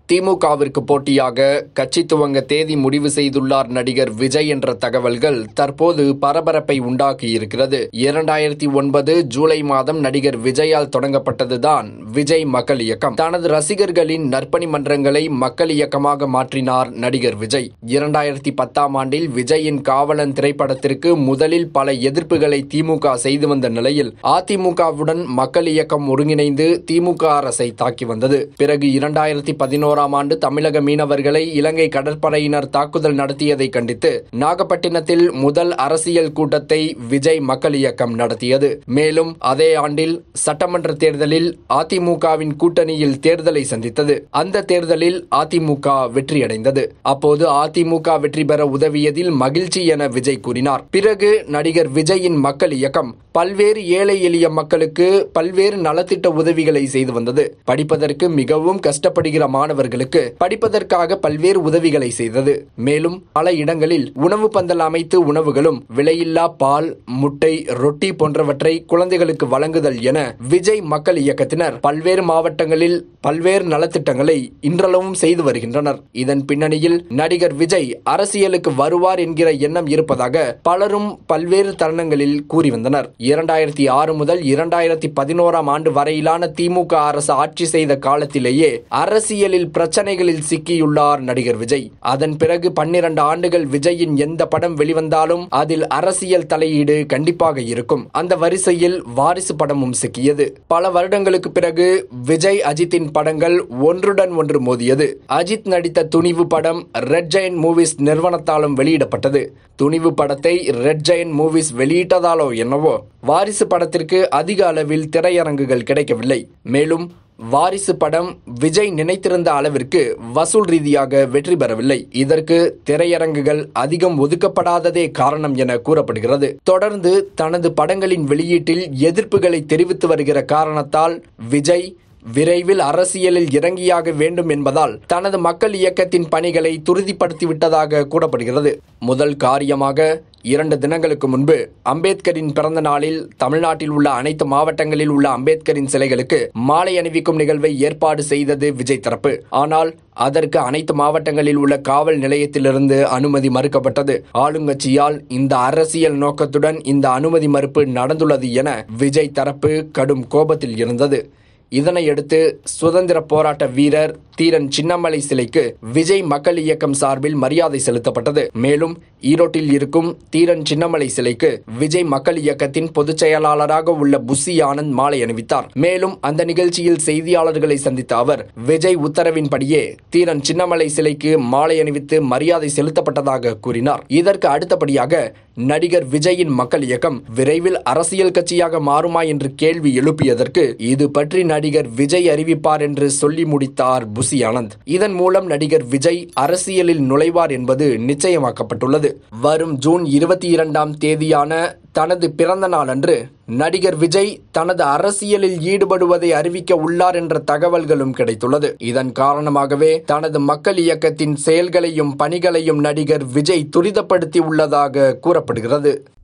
திமுகவிற்கு போட்டியாக கட்சி துவங்க தேதி முடிவு செய்துள்ளார் நடிகர் விஜய் என்ற தகவல்கள் தற்போது பரபரப்பை உண்டாக்கியிருக்கிறது இரண்டாயிரத்தி ஒன்பது ஜூலை மாதம் நடிகர் விஜயால் தொடங்கப்பட்டதுதான் விஜய் மக்கள் இயக்கம் தனது ரசிகர்களின் நற்பணி மன்றங்களை மக்கள் இயக்கமாக மாற்றினார் நடிகர் விஜய் இரண்டாயிரத்தி பத்தாம் ஆண்டில் விஜயின் காவலன் திரைப்படத்திற்கு முதலில் பல எதிர்ப்புகளை திமுக செய்து வந்த நிலையில் அதிமுகவுடன் மக்கள் இயக்கம் ஒருங்கிணைந்து திமுக அரசை தாக்கி வந்தது பிறகு இரண்டாயிரத்தி பதினோராம் ஆண்டு தமிழக மீனவர்களை இலங்கை கடற்படையினர் தாக்குதல் நடத்தியதை கண்டித்து நாகப்பட்டினத்தில் முதல் அரசியல் கூட்டத்தை விஜய் மக்கள் இயக்கம் நடத்தியது மேலும் அதே ஆண்டில் சட்டமன்ற தேர்தலில் அதிமுகவின் கூட்டணியில் தேர்தலை சந்தித்தது அந்த தேர்தலில் அதிமுக வெற்றியடைந்தது அப்போது அதிமுக வெற்றி பெற உதவியதில் மகிழ்ச்சி என விஜய் கூறினார் பிறகு நடிகர் விஜயின் மக்கள் இயக்கம் பல்வேறு ஏழை எளிய மக்களுக்கு பல்வேறு நலத்திட்ட உதவிகளை செய்து வந்தது படிப்பதற்கு மிகவும் கஷ்டப்படுகிற மாணவர்களுக்கு படிப்பதற்காக பல்வேறு உதவிகளை செய்தது மேலும் பல இடங்களில் உணவு பந்தல் அமைத்து உணவுகளும் விலையில்லா பால் முட்டை ரொட்டி போன்றவற்றை குழந்தைகளுக்கு வழங்குதல் என விஜய் மக்கள் இயக்கத்தினர் பல்வேறு மாவட்டங்களில் பல்வேறு நலத்திட்டங்களை இன்றளவும் செய்து வருகின்றனர் இதன் பின்னணியில் நடிகர் விஜய் அரசியலுக்கு வருவார் என்கிற எண்ணம் இருப்பதாக பலரும் பல்வேறு தருணங்களில் கூறி வந்தனர் இரண்டாயிரத்தி ஆறு முதல் இரண்டாயிரத்தி பதினோராம் ஆண்டு வரையிலான திமுக அரசு ஆட்சி செய்த காலத்திலேயே அரசியலில் பிரச்சனைகளில் சிக்கியுள்ளார் நடிகர் விஜய் அதன் பிறகு பன்னிரண்டு ஆண்டுகள் விஜயின் எந்த படம் வெளிவந்தாலும் அதில் அரசியல் தலையீடு கண்டிப்பாக இருக்கும் அந்த வரிசையில் வாரிசு படமும் சிக்கியது பல வருடங்களுக்கு பிறகு விஜய் அஜித்தின் படங்கள் ஒன்றுடன் ஒன்று மோதியது அஜித் நடித்த துணிவு படம் ரெட் ஜெயன் மூவிஸ் நிறுவனத்தாலும் வெளியிடப்பட்டது துணிவு படத்தை ரெட் ஜெயன் மூவிஸ் வெளியிட்டதாலோ என்னவோ வாரிசு படத்திற்கு அதிக அளவில் திரையரங்குகள் கிடைக்கவில்லை மேலும் வாரிசு படம் விஜய் நினைத்திருந்த அளவிற்கு வசூல் ரீதியாக வெற்றி பெறவில்லை இதற்கு திரையரங்குகள் அதிகம் ஒதுக்கப்படாததே காரணம் என கூறப்படுகிறது தொடர்ந்து தனது படங்களின் வெளியீட்டில் எதிர்ப்புகளை தெரிவித்து வருகிற காரணத்தால் விஜய் விரைவில் அரசியலில் இறங்கியாக வேண்டும் என்பதால் தனது மக்கள் இயக்கத்தின் பணிகளை துரிதிப்படுத்திவிட்டதாக கூறப்படுகிறது முதல் காரியமாக இரண்டு தினங்களுக்கு முன்பு அம்பேத்கரின் பிறந்த நாளில் தமிழ்நாட்டில் உள்ள அனைத்து மாவட்டங்களில் உள்ள அம்பேத்கரின் சிலைகளுக்கு மாலை அணிவிக்கும் நிகழ்வை ஏற்பாடு செய்தது விஜய் தரப்பு ஆனால் அதற்கு அனைத்து மாவட்டங்களில் உள்ள காவல் நிலையத்திலிருந்து அனுமதி மறுக்கப்பட்டது ஆளுங்கட்சியால் இந்த அரசியல் நோக்கத்துடன் இந்த அனுமதி மறுப்பு நடந்துள்ளது என விஜய் தரப்பு கடும் கோபத்தில் இருந்தது இதனையடுத்து சுதந்திர போராட்ட வீரர் தீரன் சின்னமலை சிலைக்கு விஜய் மக்கள் இயக்கம் சார்பில் மரியாதை செலுத்தப்பட்டது மேலும் ஈரோட்டில் இருக்கும் தீரன் சின்னமலை சிலைக்கு விஜய் மக்கள் இயக்கத்தின் பொதுச் செயலாளராக உள்ள புஷி ஆனந்த் மாலை அணிவித்தார் மேலும் அந்த நிகழ்ச்சியில் செய்தியாளர்களை சந்தித்த அவர் விஜய் உத்தரவின்படியே தீரன் சின்னமலை சிலைக்கு மாலை அணிவித்து மரியாதை செலுத்தப்பட்டதாக கூறினார் இதற்கு அடுத்தபடியாக நடிகர் விஜயின் மக்கள் இயக்கம் விரைவில் அரசியல் கட்சியாக மாறுமா என்று கேள்வி எழுப்பியதற்கு இது பற்றி நடிகர் விஜய் அறிவிப்பார் என்று சொல்லி முடித்தார் புசி ஆனந்த் இதன் மூலம் நடிகர் விஜய் அரசியலில் நுழைவார் என்பது நிச்சயமாக்கப்பட்டுள்ளது வரும் ஜூன் இருபத்தி இரண்டாம் தேதியான தனது பிறந்த நாளன்று நடிகர் விஜய் தனது அரசியலில் ஈடுபடுவதை அறிவிக்க உள்ளார் என்ற தகவல்களும் கிடைத்துள்ளது இதன் காரணமாகவே தனது மக்கள் இயக்கத்தின் செயல்களையும் பணிகளையும் நடிகர் விஜய் துரிதப்படுத்தி உள்ளதாக கூறப்படுகிறது